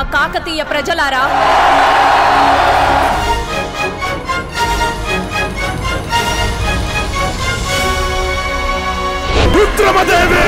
కాకతీయ ప్రజలారా రుద్రమదేవి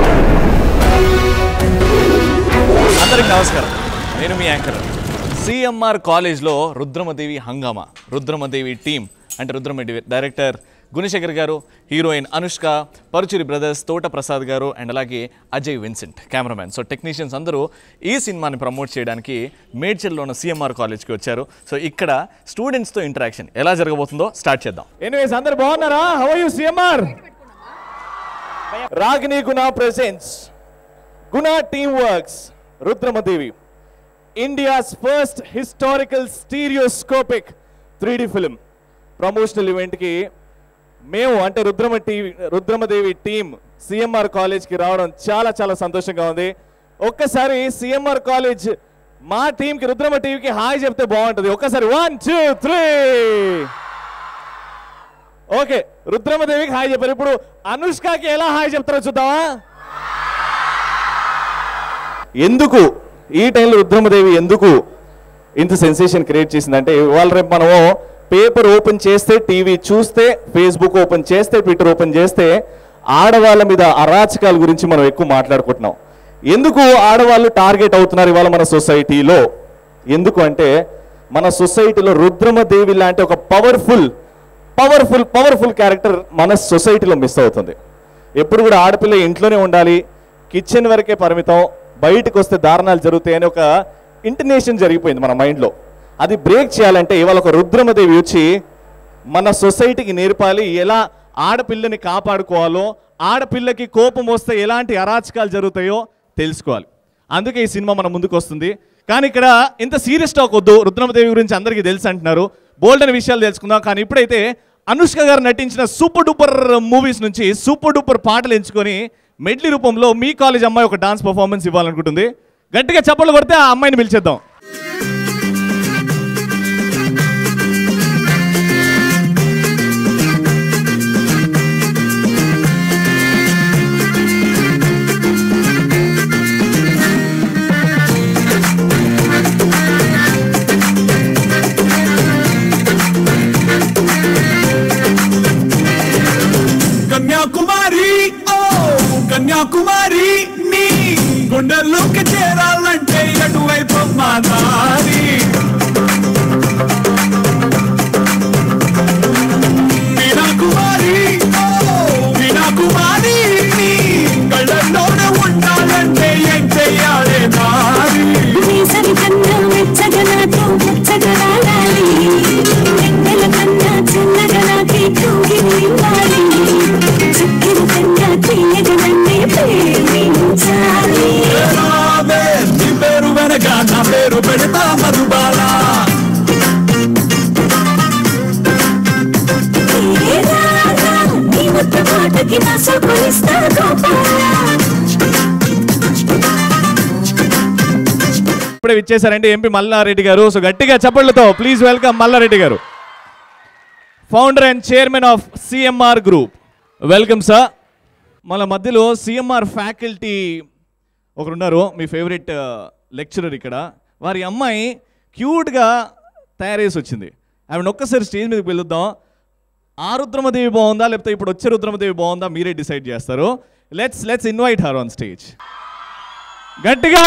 అందరికి నమస్కారం నేను మీ యాంకర్ సిఎంఆర్ కాలేజ్లో రుద్రమదేవి హంగామా రుద్రమదేవి టీం అంటే రుద్రమదేవి డైరెక్టర్ గుణశేఖర్ గారు హీరోయిన్ అనుష్క పరుచురి బ్రదర్స్ తోట ప్రసాద్ గారు అండ్ అలాగే Ajay Vincent cameraman so technicians అందరూ ఈ సినిమాని ప్రమోట్ చేయడానికి మేడ్చల్లో ఉన్న సిఎంఆర్ కాలేజ్కి వచ్చారు సో ఇక్కడ స్టూడెంట్స్తో ఇంటరాక్షన్ ఎలా జరగబోతుందో స్టార్ట్ చేద్దాం ఎనీవేస్ అందరు బాగున్నారా how you CMR రాగిని Guna presents Guna team works Rudramadevi India's first historical stereoscopic three D film promotional ఈవెంట్కి మేము అంటే Rudrama TV Rudramadevi team CMR కాలేజ్కి రావడం చాలా చాలా సంతోషంగా ఉంది ఒక్కసారి సిఎంఆర్ కాలేజ్ మా టీంకి రుద్రమ టీవీకి హాయ్ చెప్తే బాగుంటుంది ఒక్కసారి వన్ టూ త్రీ ఓకే రుద్రమదేవికి హాయ్ చెప్పారు ఇప్పుడు అనుష్కకి ఎలా హాయ్ చెప్తారో చూద్దామా ఎందుకు ఈ టైంలో రుద్రమదేవి ఎందుకు ఇంత సెన్సేషన్ క్రియేట్ చేసిందంటే ఇవాళ రేపు మనము పేపర్ ఓపెన్ చేస్తే టీవీ చూస్తే ఫేస్బుక్ ఓపెన్ చేస్తే ట్విట్టర్ ఓపెన్ చేస్తే ఆడవాళ్ళ మీద అరాచకాల గురించి మనం ఎక్కువ మాట్లాడుకుంటున్నాం ఎందుకు ఆడవాళ్ళు టార్గెట్ అవుతున్నారు ఇవాళ మన సొసైటీలో ఎందుకు అంటే మన సొసైటీలో రుద్రమదేవి లాంటి ఒక పవర్ఫుల్ పవర్ఫుల్ పవర్ఫుల్ క్యారెక్టర్ మన సొసైటీలో మిస్ అవుతుంది ఎప్పుడు కూడా ఆడపిల్ల ఇంట్లోనే ఉండాలి కిచెన్ వరకే పరిమితం బయటకు వస్తే దారుణాలు జరుగుతాయని ఒక ఇంటర్నేషన్ జరిగిపోయింది మన మైండ్లో అది బ్రేక్ చేయాలంటే ఇవాళ ఒక రుద్రమదేవి వచ్చి మన సొసైటీకి నేర్పాలి ఎలా ఆడపిల్లని కాపాడుకోవాలో ఆడపిల్లకి కోపం వస్తే ఎలాంటి అరాచకాలు జరుగుతాయో తెలుసుకోవాలి అందుకే ఈ సినిమా మన ముందుకు వస్తుంది కానీ ఇక్కడ ఇంత సీరియస్ టాక్ వద్దు రుద్రమదేవి గురించి అందరికీ తెలుసు అంటున్నారు బోల్డ్ అనే విషయాలు తెలుసుకుందాం కానీ ఇప్పుడైతే అనుష్క గారు నటించిన సూపర్ డూపర్ మూవీస్ నుంచి సూపర్ డూపర్ పాటలు ఎంచుకొని మెడ్లీ రూపంలో మీ కాలేజ్ అమ్మాయి ఒక డాన్స్ పర్ఫార్మెన్స్ ఇవ్వాలనుకుంటుంది గట్టిగా చప్పట్లు కొడితే ఆ అమ్మాయిని పిలిచేద్దాం కన్యాకుమారి ఓ కన్యాకుమారి నీ గుండెల్లోకి చేరాలంటే ఎటువైపు మా దారి మీనాకుమారి ఓ మీనాకుమారి నీ కళ్ళల్లోనే ఉండాలంటే ఏం చెయ్యాలి దారి వేసవి కన్నా వెచ్చగా నాతో వెచ్చగా రాగాలి వెన్నెల కన్నా చిన్నగా నాకే కౌగిలి ఇవ్వాలి చక్కెర కన్నా తీయగా నన్నే ప్రేమించాలి రావే, నీ పేరు వెనక నా పేరు పెడతా మధుబాలా ఏ రాగా నీ ముద్ద మాటకి నా సొప్పలిస్తా గోపాలా ఇప్పుడే ఇచ్చేసారంటే ఎంపీ మల్లారెడ్డి గారు సో గట్టిగా చప్పట్లతో please welcome Mallareddy garu founder and chairman of CMR group welcome sir మన మధ్యలో సిఎంఆర్ ఫ్యాకల్టీ ఒకరున్నారు మీ ఫేవరెట్ లెక్చరర్ ఇక్కడ వారి అమ్మాయి క్యూట్గా తయారేసి వచ్చింది ఆవిడ ఒక్కసారి స్టేజ్ మీదకి పిలుద్దాం ఆ రుద్రమదేవి బాగుందా లేకపోతే ఇప్పుడు వచ్చే రుద్రమదేవి బాగుందా మీరే డిసైడ్ చేస్తారు let's let's invite her on stage గట్టిగా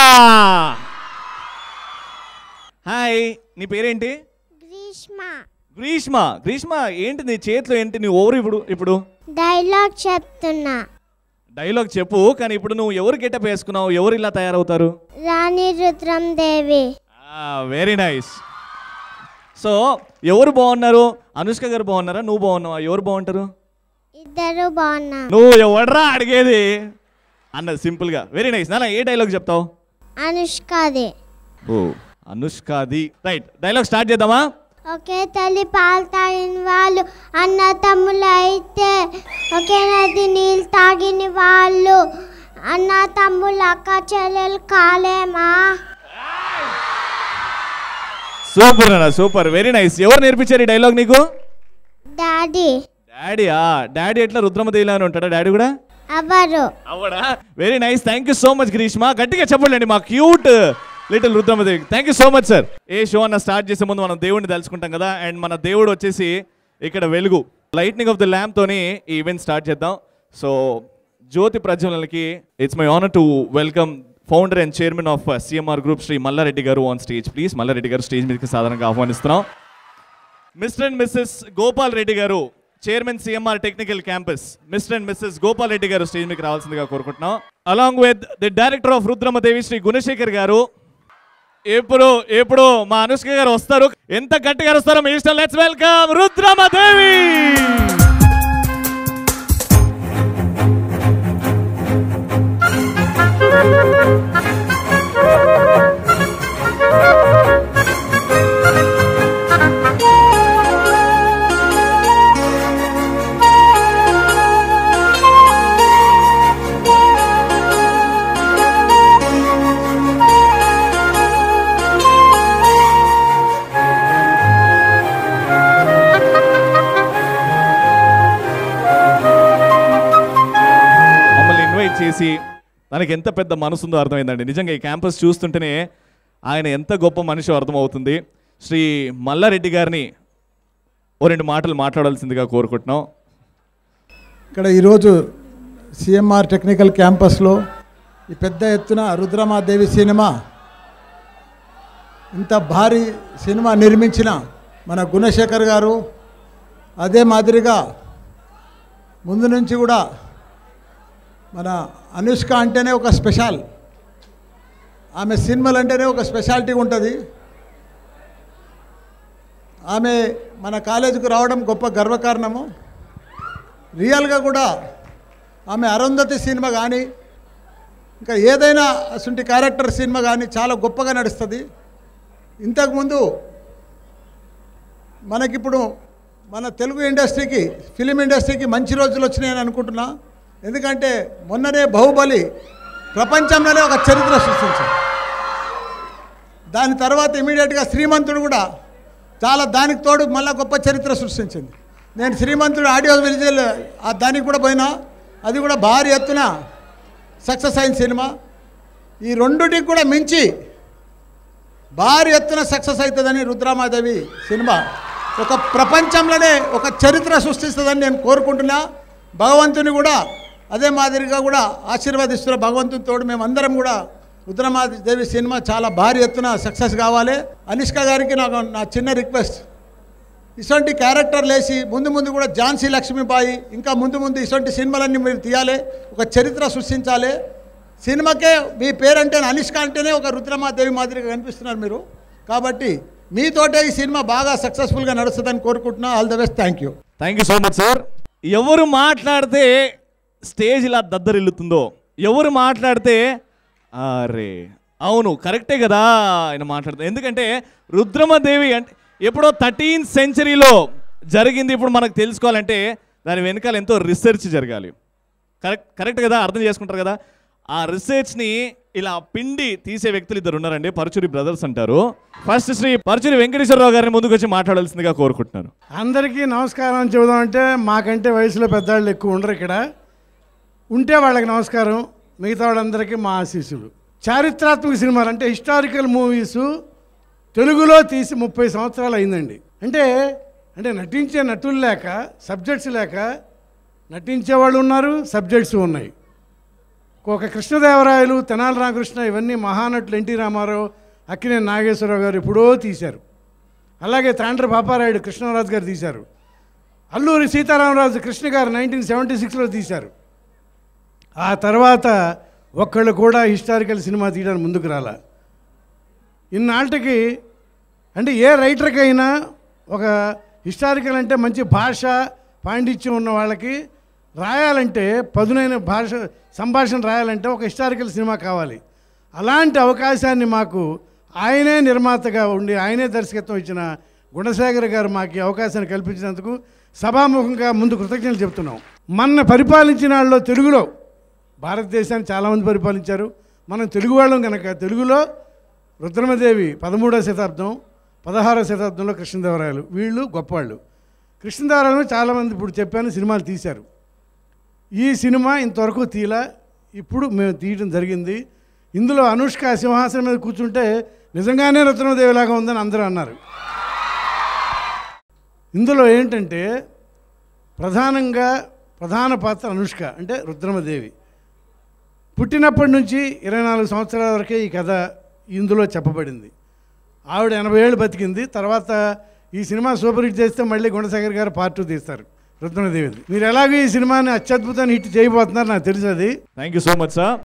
హాయ్ నీ పేరేంటి గ్రీష్మ గ్రీష్మ గ్రీష్మ ఏంటి నీ చేతిలో ఏంటి నీ ఓవర్ ఇప్పుడు ఇప్పుడు డైలాగ్ చెప్తున్నా డైలాగ్ చెప్పు కానీ ఇప్పుడు నువ్వు ఎవరు గెటప్ వేసుకున్నావు ఎవరు ఇలా తయారవుతారు Rani Rudrama Devi very nice so ఎవరు బాగున్నారు అనుష్క గారు బాగున్నారా నువ్వు బాగున్నావా ఎవరు బాగుంటారు ఇద్దరు బాగున్నా నువ్వు ఎవడరా అడిగేది అన్నది సింపుల్గా వెరీ నైస్ నాన్న ఏ డైలాగ్ చెప్తావు అనుష్కది ఓ అనుష్కాది రైట్ డైలాగ్ స్టార్ట్ చేద్దామా ఒకే తల్లి పాలు తాగిన వాళ్ళు అన్న తమ్ముళ్ళు అయితే ఒకే నది నీళ్ళు తాగిన వాళ్ళు అన్న తమ్ముళ్ళు అక్క చెల్లెలు కాలేమా సూపర్ అన్న సూపర్ వెరీ నైస్ ఎవరు నేర్పించారు ఈ డైలాగ్ నీకు డాడీ డాడీయా డాడీ ఎట్లా రుద్రమదేవిలా అని ఉంటాడా డాడీ కూడా ఎవరు అవడా very nice thank you so much Greeshma గట్టిగా చెప్పండి మా cute little Rudramadevi thank you so much sir ఏ షో అన్న స్టార్ట్ చేసే ముందు మనం దేవుడిని తలుచుకుంటాం కదా అండ్ మన దేవుడు వచ్చేసి ఇక్కడ వెలుగు లైట్నింగ్ ఆఫ్ ద ల్యాంప్ తోని ఈ ఈవెంట్ స్టార్ట్ చేద్దాం సో జ్యోతి ప్రజ్వలనకి it's my honour to welcome founder and chairman of CMR group Shri Mallareddy garu on stage please Mallareddy గారు స్టేజ్ మీదకి సాధారణంగా ఆహ్వానిస్తున్నాం mister and missus Gopal Reddy garu chairman CMR technical campus mister and missus Gopal Reddy garu stage మీకు రావాల్సిందిగా కోరుకుంటున్నాం along with the director of Rudramadevi Shri Gunasekhar garu ఎప్పుడు ఎప్పుడు మా అనుష్క గారు వస్తారు ఎంత గట్టిగా వస్తారో మీ ఇష్టం లెట్స్ వెల్కమ్ రుద్రమదేవి మమ్మల్ని ఇన్వైట్ చేసి తనకి ఎంత పెద్ద మనసు ఉందో అర్థమైందండి నిజంగా ఈ క్యాంపస్ చూస్తుంటేనే ఆయన ఎంత గొప్ప మనిషి అర్థమవుతుంది శ్రీ మల్లారెడ్డి గారిని ఓ రెండు మాటలు మాట్లాడాల్సిందిగా కోరుకుంటున్నాం ఇక్కడ ఈరోజు సిఎంఆర్ టెక్నికల్ క్యాంపస్లో ఈ పెద్ద ఎత్తున రుద్రమాదేవి సినిమా ఇంత భారీ సినిమా నిర్మించిన మన గుణశేఖర్ గారు అదే మాదిరిగా ముందు నుంచి కూడా మన అనుష్క అంటేనే ఒక స్పెషల్ ఆమె సినిమాలు అంటేనే ఒక స్పెషాలిటీ ఉంటుంది ఆమె మన కాలేజీకి రావడం గొప్ప గర్వకారణము రియల్గా కూడా ఆమె అరుంధతి సినిమా కానీ ఇంకా ఏదైనా అసంటి క్యారెక్టర్ సినిమా కానీ చాలా గొప్పగా నడుస్తుంది ఇంతకుముందు మనకిప్పుడు మన తెలుగు ఇండస్ట్రీకి ఫిలిం ఇండస్ట్రీకి మంచి రోజులు వచ్చినాయని అనుకుంటున్నా ఎందుకంటే మొన్ననే బాహుబలి ప్రపంచంలోనే ఒక చరిత్ర సృష్టించాడు దాని తర్వాత ఇమీడియట్గా శ్రీమంతుడు కూడా చాలా దానికి తోడు మళ్ళీ గొప్ప చరిత్ర సృష్టించింది నేను శ్రీమంతుడు ఆడియో విజువల్ ఆ దానికి కూడా పోయినా అది కూడా భారీ ఎత్తున సక్సెస్ అయిన సినిమా ఈ రెండుటికి కూడా మించి భారీ ఎత్తున సక్సెస్ అవుతుందని రుద్రామాదేవి సినిమా ఒక ప్రపంచంలోనే ఒక చరిత్ర సృష్టిస్తుందని నేను కోరుకుంటున్నా భగవంతుని కూడా అదే మాదిరిగా కూడా ఆశీర్వదిస్తున్న భగవంతుని తోడు మేమందరం కూడా రుద్రమాదేవి సినిమా చాలా భారీ ఎత్తున సక్సెస్ కావాలి అనుష్క గారికి నాకు నా చిన్న రిక్వెస్ట్ ఇటువంటి క్యారెక్టర్లు వేసి ముందు ముందు కూడా ఝాన్సీ లక్ష్మీబాయి ఇంకా ముందు ముందు ఇటువంటి సినిమాలన్నీ మీరు తీయాలి ఒక చరిత్ర సృష్టించాలి సినిమాకే మీ పేరంటే అనుష్క అంటేనే ఒక రుద్రమాదేవి మాదిరిగా కనిపిస్తున్నారు మీరు కాబట్టి మీతోటే ఈ సినిమా బాగా సక్సెస్ఫుల్గా నడుస్తుందని కోరుకుంటున్నా all the best thank you thank you so much sir ఎవరు మాట్లాడితే స్టేజ్ ఇలా దద్దరిల్లుతుందో ఎవరు మాట్లాడితే అరే అవును కరెక్టే కదా ఆయన మాట్లాడుతుంది ఎందుకంటే రుద్రమదేవి అంటే ఎప్పుడో థర్టీన్ సెంచరీలో జరిగింది ఇప్పుడు మనకు తెలుసుకోవాలంటే దాని వెనకాల ఎంతో రీసెర్చ్ జరగాలి కరెక్ట్ కరెక్ట్ కదా అర్థం చేసుకుంటారు కదా ఆ రీసెర్చ్ని ఇలా పిండి తీసే వ్యక్తులు ఇద్దరు ఉన్నారండి పరచురి బ్రదర్స్ అంటారు ఫస్ట్ శ్రీ పరచురి వెంకటేశ్వరరావు గారిని ముందుకు వచ్చి మాట్లాడాల్సిందిగా కోరుకుంటున్నాను అందరికీ నమస్కారం చెబుదామంటే మాకంటే వయసులో పెద్దవాళ్ళు ఎక్కువ ఉండరు ఇక్కడ ఉంటే వాళ్ళకి నమస్కారం మిగతా వాళ్ళందరికీ మా ఆశీస్సులు చారిత్రాత్మక సినిమాలు అంటే హిస్టారికల్ మూవీస్ తెలుగులో తీసి ముప్పై సంవత్సరాలు అయిందండి అంటే అంటే నటించే నటులు లేక సబ్జెక్ట్స్ లేక నటించే వాళ్ళు ఉన్నారు సబ్జెక్ట్స్ ఉన్నాయి ఒక కృష్ణదేవరాయలు తెనాలి రామకృష్ణ ఇవన్నీ మహానటులు ఎన్టీ రామారావు అక్కినేని నాగేశ్వరరావు గారు ఎప్పుడో తీశారు అలాగే తాండ్ర పాపారాయుడు కృష్ణరాజు గారు తీశారు అల్లూరి సీతారామరాజు కృష్ణ గారు నైన్టీన్ సెవెంటీ సిక్స్లో తీశారు ఆ తర్వాత ఒక్కళ్ళు కూడా హిస్టారికల్ సినిమా తీయడానికి ముందుకు రాలా ఇన్నాళ్ళకి అంటే ఏ రైటర్కైనా ఒక హిస్టారికల్ అంటే మంచి భాష పాండిత్యం ఉన్న వాళ్ళకి రాయాలంటే పదునైన భాష సంభాషణ రాయాలంటే ఒక హిస్టారికల్ సినిమా కావాలి అలాంటి అవకాశాన్ని మాకు ఆయనే నిర్మాతగా ఉండి ఆయనే దర్శకత్వం ఇచ్చిన గుణశేఖర్ గారు మాకు ఈ అవకాశాన్ని కల్పించినందుకు సభాముఖంగా ముందు కృతజ్ఞతలు చెప్తున్నాం మన పరిపాలించిన వాళ్ళలో తెలుగులో భారతదేశాన్ని చాలామంది పరిపాలించారు మనం తెలుగు వాళ్ళం కనుక తెలుగులో రుద్రమదేవి పదమూడవ శతాబ్దం పదహారవ శతాబ్దంలో కృష్ణదేవరాయలు వీళ్ళు గొప్పవాళ్ళు కృష్ణదేవరాయలు చాలామంది ఇప్పుడు చెప్పాను సినిమాలు తీశారు ఈ సినిమా ఇంతవరకు తీలా ఇప్పుడు మేము తీయడం జరిగింది ఇందులో అనుష్క సింహాసనం మీద కూర్చుంటే నిజంగానే రుద్రమదేవిలాగా ఉందని అందరూ అన్నారు ఇందులో ఏంటంటే ప్రధానంగా ప్రధాన పాత్ర అనుష్క అంటే రుద్రమదేవి పుట్టినప్పటి నుంచి ఇరవై నాలుగు సంవత్సరాల వరకే ఈ కథ ఇందులో చెప్పబడింది ఆవిడ ఎనభై ఏళ్ళు బతికింది తర్వాత ఈ సినిమా సూపర్ హిట్ చేస్తే మళ్ళీ గుణశేఖర్ గారు పార్ట్ టూ తీస్తారు రుద్రమదేవిది మీరు ఎలాగో ఈ సినిమాని అత్యద్భుతాన్ని హిట్ చేయబోతున్నారు నాకు తెలుసు అది thank you so much sir